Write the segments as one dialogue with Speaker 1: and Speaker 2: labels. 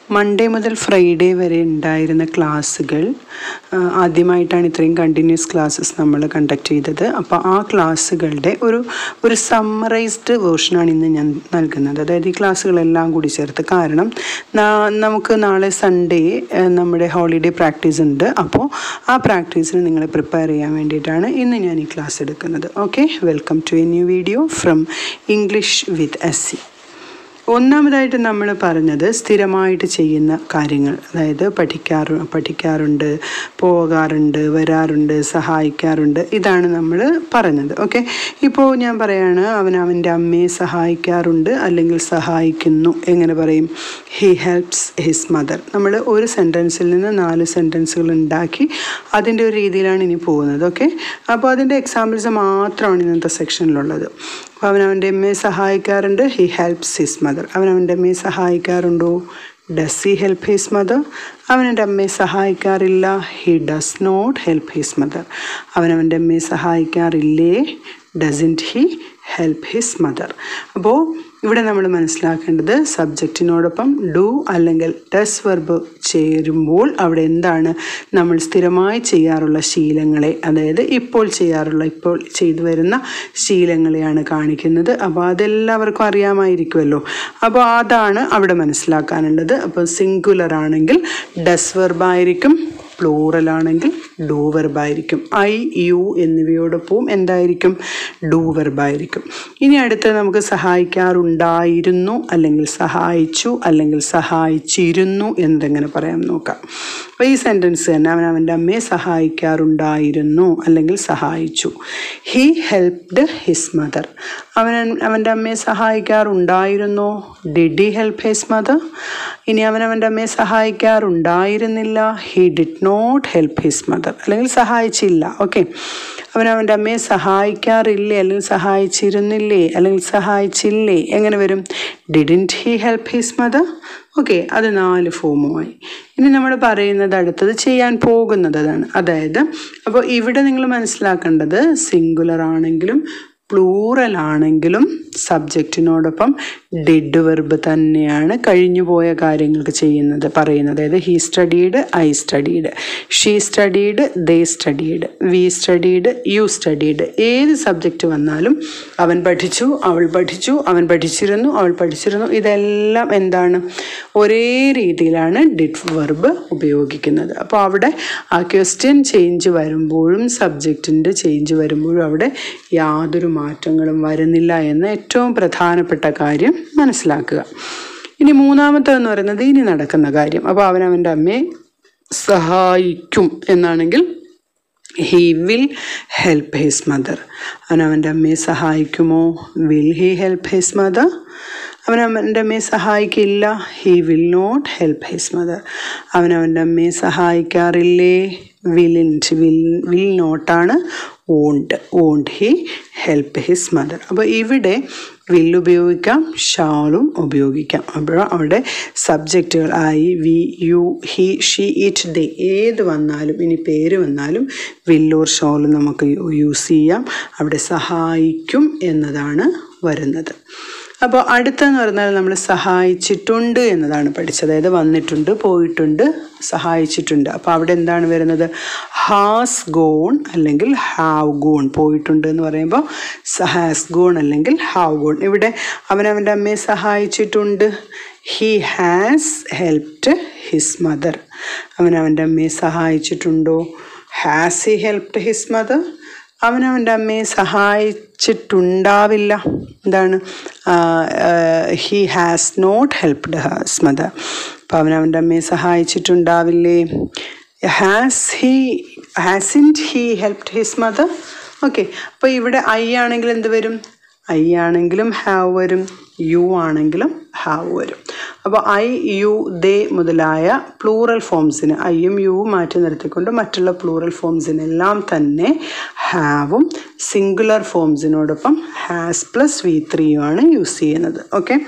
Speaker 1: Monday മുതൽ Friday വരെ ഉണ്ടായിരുന്ന ക്ലാസ്സുകൾ ആ, ആദ്യമായിട്ടാണ് ഇത്രയും കണ്ടിന്യൂസ് ക്ലാസ്സസ് നമ്മൾ കണ്ടക്ട് ചെയ്തത് അപ്പോൾ ആ ക്ലാസ്സുകളുടെ ഒരു ഒരു സമ്മറൈസ്ഡ് വേർഷനാണ് ഇന്ന് ഞാൻ നൽകുന്നത് അതായത് ഈ ക്ലാസ്സുകളെല്ലാം കൂടി ചേർത്ത് കാരണം നാ- നമുക്ക് നാളെ സൺഡേ നമ്മുടെ ഹോളിഡേ പ്രാക്ടീസ് ഉണ്ട് അപ്പോൾ ആ പ്രാക്ടീസിന് നിങ്ങളെ പ്രിപ്പയർ ചെയ്യാൻ വേണ്ടിയിട്ടാണ് ഇന്ന് ഞാൻ ഈ ക്ലാസ് എടുക്കുന്നത് okay welcome to a new video from English with S C ഒന്നാമതായിട്ട് നമ്മൾ പറഞ്ഞത് സ്ഥിരമായിട്ട് ചെയ്യുന്ന കാര്യങ്ങൾ അതായത് പഠിക്കാറ് പഠിക്കാറുണ്ട് പോകാറുണ്ട് വരാറുണ്ട് സഹായിക്കാറുണ്ട് ഇതാണ് നമ്മൾ പറഞ്ഞത് ഓക്കെ ഇപ്പോൾ ഞാൻ പറയാണ് അവൻ അവൻ്റെ അമ്മയെ സഹായിക്കാറുണ്ട് അല്ലെങ്കിൽ സഹായിക്കുന്നു എങ്ങനെ പറയും ഹി ഹെൽപ്സ് ഹിസ് മദർ നമ്മൾ ഒരു സെൻറ്റൻസിൽ നിന്ന് നാല് സെൻറ്റൻസുകൾ ഉണ്ടാക്കി അതിൻ്റെ ഒരു രീതിയിലാണ് ഇനി പോകുന്നത് ഓക്കെ അപ്പോൾ അതിൻ്റെ എക്സാമ്പിൾസ് മാത്രമാണ് ഇന്നത്തെ സെക്ഷനിലുള്ളത് അപ്പോൾ അവൻ അവൻ്റെ അമ്മയെ സഹായിക്കാറുണ്ട് ഹി ഹെൽപ്സ് ഹിസ് മദർ അവൻ അവൻ്റെ അമ്മയെ സഹായിക്കാറുണ്ടോ does he help his mother അവൻ എൻ്റെ അമ്മയെ സഹായിക്കാറില്ല he does not help his mother അവൻ അവൻ്റെ അമ്മയെ സഹായിക്കാറില്ലേ doesn't he help his mother അപ്പോൾ ഇവിടെ നമ്മൾ മനസ്സിലാക്കേണ്ടത് സബ്ജക്റ്റിനോടൊപ്പം ഡു അല്ലെങ്കിൽ ഡസ് വെർബ് ചേരുമ്പോൾ അവിടെ എന്താണ് നമ്മൾ സ്ഥിരമായി ചെയ്യാറുള്ള ശീലങ്ങളെ അതായത് ഇപ്പോൾ ചെയ്യാറുള്ള ഇപ്പോൾ ചെയ്തു വരുന്ന ശീലങ്ങളെയാണ് കാണിക്കുന്നത് അപ്പോൾ അതെല്ലാവർക്കും അറിയാമായിരിക്കുമല്ലോ അപ്പോൾ അതാണ് അവിടെ മനസ്സിലാക്കാനുള്ളത് അപ്പോൾ സിംഗുലർ ആണെങ്കിൽ ഡസ് വെർബായിരിക്കും പ്ലൂറൽ ആണെങ്കിൽ ഡൂ വെർബായിരിക്കും ഐ യു എന്നിവയോടൊപ്പവും എന്തായിരിക്കും ഡൂ വെർബായിരിക്കും ഇനി അടുത്ത് നമുക്ക് സഹായിക്കാറുണ്ടായിരുന്നു അല്ലെങ്കിൽ സഹായിച്ചു അല്ലെങ്കിൽ സഹായിച്ചിരുന്നു എന്തെങ്ങനെ പറയാം നോക്കാം അപ്പോൾ ഈ സെൻറ്റൻസ് തന്നെ അവൻ അവൻ്റെ അമ്മയെ സഹായിക്കാറുണ്ടായിരുന്നു അല്ലെങ്കിൽ സഹായിച്ചു ഹി ഹെൽപ്ഡ് ഹിസ് മദർ അവൻ അവൻ്റെ അമ്മയെ സഹായിക്കാറുണ്ടായിരുന്നോ did he help his mother ഇനി അവൻ അവൻ്റെ അമ്മയെ സഹായിക്കാറുണ്ടായിരുന്നില്ല he did not help his mother അല്ലെങ്കിൽ സഹായിച്ചില്ല ഓക്കെ അവൻ അവൻ്റെ അമ്മയെ സഹായിക്കാറില്ലേ അല്ലെങ്കിൽ സഹായിച്ചിരുന്നില്ലേ അല്ലെങ്കിൽ സഹായിച്ചില്ലേ എങ്ങനെ വരും didn't he help his mother okay അത് നാല് ഫോമുമായി ഇനി നമ്മൾ പറയുന്നത് അടുത്തത് ചെയ്യാൻ പോകുന്നതാണ് അതായത് അപ്പോൾ ഇവിടെ നിങ്ങൾ മനസ്സിലാക്കേണ്ടത് സിംഗുലർ ആണെങ്കിലും പ്ലൂറൽ ആണെങ്കിലും സബ്ജക്റ്റിനോടൊപ്പം ഡെഡ് വെർബ് തന്നെയാണ് കഴിഞ്ഞു പോയ കാര്യങ്ങൾക്ക് ചെയ്യുന്നത് പറയുന്നത് അതായത് he studied I studied she studied they studied we studied you studied ഏത് സബ്ജക്റ്റ് വന്നാലും അവൻ പഠിച്ചു അവൾ പഠിച്ചു അവൻ പഠിച്ചിരുന്നു അവൾ പഠിച്ചിരുന്നു ഇതെല്ലാം എന്താണ് ഒരേ രീതിയിലാണ് ഡിഡ് വെർബ് ഉപയോഗിക്കുന്നത് അപ്പോൾ അവിടെ ആ ക്വസ്റ്റ്യൻ ചേഞ്ച് വരുമ്പോഴും സബ്ജക്റ്റിൻ്റെ ചേഞ്ച് വരുമ്പോഴും അവിടെ യാതൊരു മാറ്റങ്ങളും വരുന്നില്ല എന്ന ഏറ്റവും പ്രധാനപ്പെട്ട കാര്യം മനസ്സിലാക്കുക ഇനി മൂന്നാമത്തെന്ന് പറയുന്നത് ഇനി നടക്കുന്ന കാര്യം അപ്പോൾ അവൻ അവൻ്റെ അമ്മയെ സഹായിക്കും എന്നാണെങ്കിൽ he will help his mother അവൻ അവൻ്റെ അമ്മയെ സഹായിക്കുമോ will he help his mother അവൻ അവൻ്റെ അമ്മയെ സഹായിക്കില്ല he will not help his mother അവൻ അവൻ്റെ അമ്മയെ സഹായിക്കാറില്ലേ വിലിൻറ്റ് വിൽ വിൽ നോട്ടാണ് won't won't he help his mother അപ്പോൾ ഇവിടെ വിൽ ഉപയോഗിക്കാം ഷാളും ഉപയോഗിക്കാം അപ്പോൾ അവിടെ സബ്ജക്റ്റുകൾ I we you he she it they ഏത് വന്നാലും ഇനി പേര് വന്നാലും വില്ലൂർ ഷോൾ നമുക്ക് യൂസ് ചെയ്യാം അവിടെ സഹായിക്കും എന്നതാണ് വരുന്നത് അപ്പോൾ അടുത്തെന്ന് പറഞ്ഞാൽ നമ്മൾ സഹായിച്ചിട്ടുണ്ട് എന്നതാണ് പഠിച്ചത് അതായത് വന്നിട്ടുണ്ട് പോയിട്ടുണ്ട് സഹായിച്ചിട്ടുണ്ട് അപ്പോൾ അവിടെ എന്താണ് വരുന്നത് ഹാസ് ഗോൺ അല്ലെങ്കിൽ ഹാവ് ഗോൺ പോയിട്ടുണ്ട് എന്ന് പറയുമ്പോൾ ഹാസ് ഗോൺ അല്ലെങ്കിൽ ഹാവ് ഗോൺ ഇവിടെ അവനവൻ്റെ അമ്മയെ സഹായിച്ചിട്ടുണ്ട് he has helped his mother അവനവൻ്റെ അമ്മയെ സഹായിച്ചിട്ടുണ്ടോ has he helped his mother അവനവൻ്റെ അമ്മയെ സഹായിച്ചിട്ടുണ്ടാവില്ല എന്താണ് he has not helped has mother അപ്പോൾ അവനവൻ്റെ അമ്മയെ സഹായിച്ചിട്ടുണ്ടാവില്ലേ has he hasn't he helped his mother okay അപ്പോൾ ഇവിടെ ഐ ആണെങ്കിൽ എന്ത് വരും ഐ ആണെങ്കിലും ഹാവ് വരും യു ആണെങ്കിലും ഹാവ് വരും അപ്പോൾ ഐ യു ദേ മുതലായ പ്ലൂറൽ ഫോംസിന് ഐയും യുവും മാറ്റി നിർത്തിക്കൊണ്ട് മറ്റുള്ള പ്ലൂറൽ ഫോംസിനെല്ലാം തന്നെ ഹാവും സിംഗുലർ ഫോംസിനോടൊപ്പം ഹാസ് പ്ലസ് വി ത്രീയുമാണ് യൂസ് ചെയ്യുന്നത് ഓക്കെ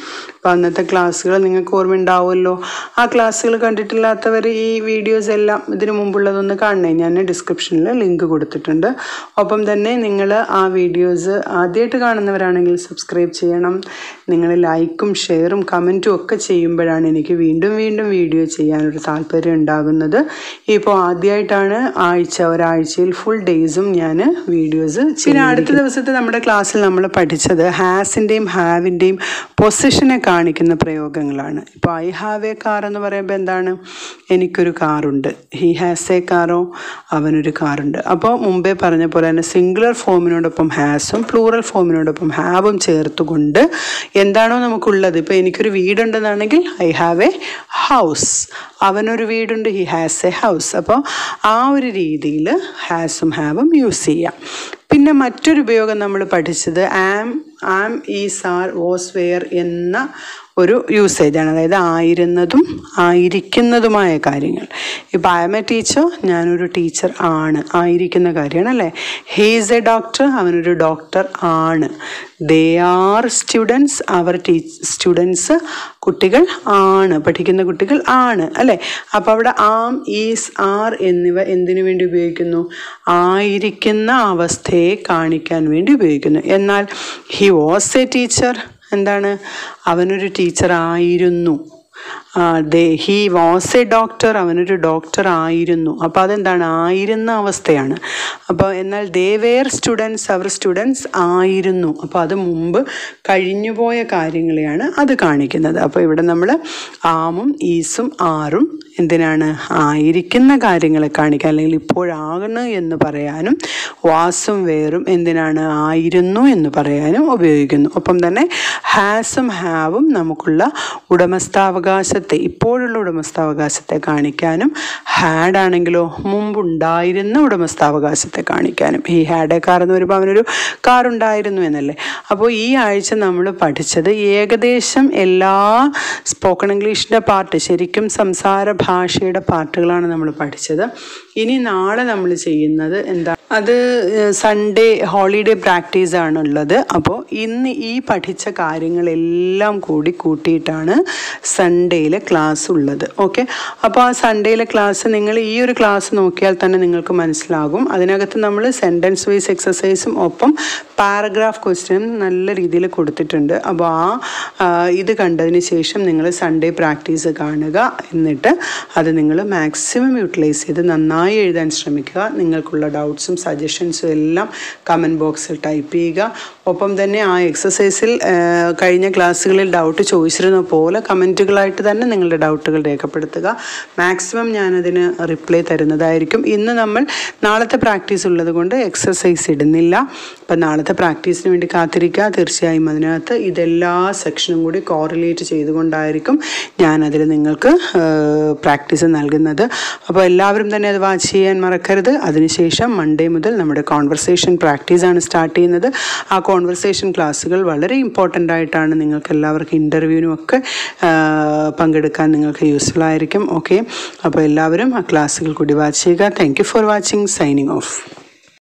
Speaker 1: അപ്പോൾ അന്നത്തെ ക്ലാസ്സുകൾ നിങ്ങൾക്ക് ഓർമ്മ ഉണ്ടാവുമല്ലോ ആ ക്ലാസ്സുകൾ കണ്ടിട്ടില്ലാത്തവർ ഈ വീഡിയോസ് എല്ലാം ഇതിനു മുമ്പുള്ളതൊന്ന് കാണണേ ഞാൻ ഡിസ്ക്രിപ്ഷനിൽ ലിങ്ക് കൊടുത്തിട്ടുണ്ട് ഒപ്പം തന്നെ നിങ്ങൾ ആ വീഡിയോസ് ആദ്യമായിട്ട് കാണുന്നവരാണെങ്കിൽ സബ്സ്ക്രൈബ് ചെയ്യണം നിങ്ങൾ ലൈക്കും ഷെയറും കമൻറ്റും ഒക്കെ ചെയ്യുമ്പോഴാണ് എനിക്ക് വീണ്ടും വീണ്ടും വീഡിയോ ചെയ്യാനൊരു താല്പര്യം ഉണ്ടാകുന്നത് ഇപ്പോൾ ആദ്യമായിട്ടാണ് ആഴ്ച ഒരാഴ്ചയിൽ ഫുൾ ഡേയ്സും ഞാൻ വീഡിയോസ് പിന്നെ അടുത്ത ദിവസത്തെ നമ്മുടെ ക്ലാസ്സിൽ നമ്മൾ പഠിച്ചത് ഹാസിൻ്റെയും ഹാവിൻ്റെയും പൊസിഷനെ കാണിക്കുന്ന പ്രയോഗങ്ങളാണ് ഇപ്പോൾ ഐ ഹാവ് എ കാർ എന്ന് പറയുമ്പോൾ എന്താണ് എനിക്കൊരു കാറുണ്ട് ഹി ഹാസ് എ കാറോ അവനൊരു കാറുണ്ട് അപ്പോൾ മുമ്പേ പറഞ്ഞ പോലെ തന്നെ സിംഗുലർ ഫോമിനോടൊപ്പം ഹാസും പ്ലൂറൽ ഫോമിനോടൊപ്പം ഹാവും ചേർത്തുകൊണ്ട് എന്താണോ നമുക്കുള്ളത് ഇപ്പോൾ എനിക്കൊരു വീടുണ്ടെന്നാണെങ്കിൽ ഐ ഹാവ് എ ഹൗസ് അവനൊരു വീടുണ്ട് ഹി ഹാസ് എ ഹൗസ് അപ്പോൾ ആ ഒരു രീതിയിൽ ഹാസും ഹാവും യൂസ് ചെയ്യാം പിന്നെ മറ്റൊരു ഉപയോഗം നമ്മൾ പഠിച്ചത് am am is are was were എന്ന ഒരു യൂസേജാണ് അതായത് ആയിരുന്നതും ആയിരിക്കുന്നതുമായ കാര്യങ്ങൾ ഇപ്പോൾ ഐ എം എ ടീച്ചർ ഞാനൊരു ടീച്ചർ ആണ് ആയിരിക്കുന്ന കാര്യമാണ് അല്ലേ ഹീസ് എ ഡോക്ടർ അവനൊരു ഡോക്ടർ ആണ് ദേ ആർ സ്റ്റുഡൻസ് അവർ ടീ സ്റ്റുഡൻസ് കുട്ടികൾ ആണ് പഠിക്കുന്ന കുട്ടികൾ ആണ് അല്ലേ അപ്പോൾ അവിടെ ആം ഈസ് ആർ എന്നിവ എന്തിനു വേണ്ടി ഉപയോഗിക്കുന്നു ആയിരിക്കുന്ന അവസ്ഥയെ കാണിക്കാൻ വേണ്ടി ഉപയോഗിക്കുന്നു എന്നാൽ ഹി വാസ് എ ടീച്ചർ എന്താണ് അവനൊരു ടീച്ചർ ആയിരുന്നു they he was a doctor അവനൊരു ഡോക്ടർ ആയിരുന്നു അപ്പോൾ അതെന്താണ് ആയിരുന്ന അവസ്ഥയാണ് അപ്പോൾ എന്നാൽ ദേ വെയർ സ്റ്റുഡൻസ് അവർ സ്റ്റുഡൻസ് ആയിരുന്നു അപ്പോൾ അത് മുമ്പ് കഴിഞ്ഞുപോയ കാര്യങ്ങളെയാണ് അത് കാണിക്കുന്നത് അപ്പോൾ ഇവിടെ നമ്മൾ ആമും ഈസും ആറും എന്തിനാണ് ആയിരിക്കുന്ന കാര്യങ്ങളെ കാണിക്കാൻ അല്ലെങ്കിൽ ഇപ്പോഴാകണ് എന്ന് പറയാനും വാസും വേറും എന്തിനാണ് ആയിരുന്നു എന്ന് പറയാനും ഉപയോഗിക്കുന്നു ഒപ്പം തന്നെ ഹാസും ഹാവും നമുക്കുള്ള ഉടമസ്ഥാവകാശത്തെ ഇപ്പോഴുള്ള ഉടമസ്ഥാവകാശത്തെ കാണിക്കാനും ഹാഡ് ആണെങ്കിലോ മുമ്പുണ്ടായിരുന്ന ഉടമസ്ഥാവകാശത്തെ കാണിക്കാനും ഈ ഹാഡ് എ കാർ എന്ന് വരുമ്പോൾ അവനൊരു കാർ ഉണ്ടായിരുന്നു എന്നല്ലേ അപ്പോൾ ഈ ആഴ്ച നമ്മൾ പഠിച്ചത് ഏകദേശം എല്ലാ സ്പോക്കൺ ഇംഗ്ലീഷിൻ്റെ പാർട്ട് ശരിക്കും സംസാര ഭാഷയുടെ പാർട്ടുകളാണ് നമ്മൾ പഠിച്ചത് ഇനി നാളെ നമ്മൾ ചെയ്യുന്നത് എന്താ അത് സൺഡേ ഹോളിഡേ പ്രാക്ടീസ് ആണുള്ളത് അപ്പോൾ ഇന്ന് ഈ പഠിച്ച കാര്യങ്ങളെല്ലാം കൂടി കൂട്ടിയിട്ടാണ് സൺഡേയിലെ ക്ലാസ് ഉള്ളത് ഓക്കെ അപ്പോൾ ആ സൺഡേയിലെ ക്ലാസ് നിങ്ങൾ ഈ ഒരു ക്ലാസ് നോക്കിയാൽ തന്നെ നിങ്ങൾക്ക് മനസ്സിലാകും അതിനകത്ത് നമ്മൾ സെൻറ്റൻസ് വൈസ് എക്സസൈസും ഒപ്പം പാരഗ്രാഫ് ക്വസ്റ്റ്യനും നല്ല രീതിയിൽ കൊടുത്തിട്ടുണ്ട് അപ്പോൾ ആ ഇത് കണ്ടതിന് ശേഷം നിങ്ങൾ സൺഡേ പ്രാക്ടീസ് കാണുക എന്നിട്ട് അത് നിങ്ങൾ മാക്സിമം യൂട്ടിലൈസ് ചെയ്ത് നന്നായി എഴുതാൻ ശ്രമിക്കുക നിങ്ങൾക്കുള്ള ഡൗട്ട്സും സജഷൻസും എല്ലാം കമൻറ്റ് ബോക്സിൽ ടൈപ്പ് ചെയ്യുക ഒപ്പം തന്നെ ആ എക്സസൈസിൽ കഴിഞ്ഞ ക്ലാസ്സുകളിൽ ഡൗട്ട് ചോദിച്ചിരുന്ന പോലെ കമൻറ്റുകളായിട്ട് തന്നെ നിങ്ങളുടെ ഡൗട്ടുകൾ രേഖപ്പെടുത്തുക മാക്സിമം ഞാനതിന് റിപ്ലൈ തരുന്നതായിരിക്കും ഇന്ന് നമ്മൾ നാളത്തെ പ്രാക്ടീസ് ഉള്ളത് കൊണ്ട് എക്സസൈസ് ഇടുന്നില്ല അപ്പം നാളത്തെ പ്രാക്ടീസിന് വേണ്ടി കാത്തിരിക്കുക തീർച്ചയായും അതിനകത്ത് ഇതെല്ലാ സെക്ഷനും കൂടി കോറിലേറ്റ് ചെയ്തുകൊണ്ടായിരിക്കും ഞാനതിൽ നിങ്ങൾക്ക് പ്രാക്ടീസ് നൽകുന്നത് അപ്പോൾ എല്ലാവരും തന്നെ അത് വാച്ച് ചെയ്യാൻ മറക്കരുത് അതിനുശേഷം മൺഡേ മുതൽ നമ്മുടെ കോൺവെർസേഷൻ പ്രാക്ടീസാണ് സ്റ്റാർട്ട് ചെയ്യുന്നത് ആ കോൺവെർസേഷൻ ക്ലാസ്സുകൾ വളരെ ഇമ്പോർട്ടൻ്റ് ആയിട്ടാണ് നിങ്ങൾക്ക് എല്ലാവർക്കും ഇൻ്റർവ്യൂവിനും ഒക്കെ പങ്കെടുക്കാൻ നിങ്ങൾക്ക് യൂസ്ഫുൾ ആയിരിക്കും ഓക്കെ അപ്പോൾ എല്ലാവരും ആ ക്ലാസ്സുകൾ കൂടി വാച്ച് ചെയ്യുക thank you for watching signing of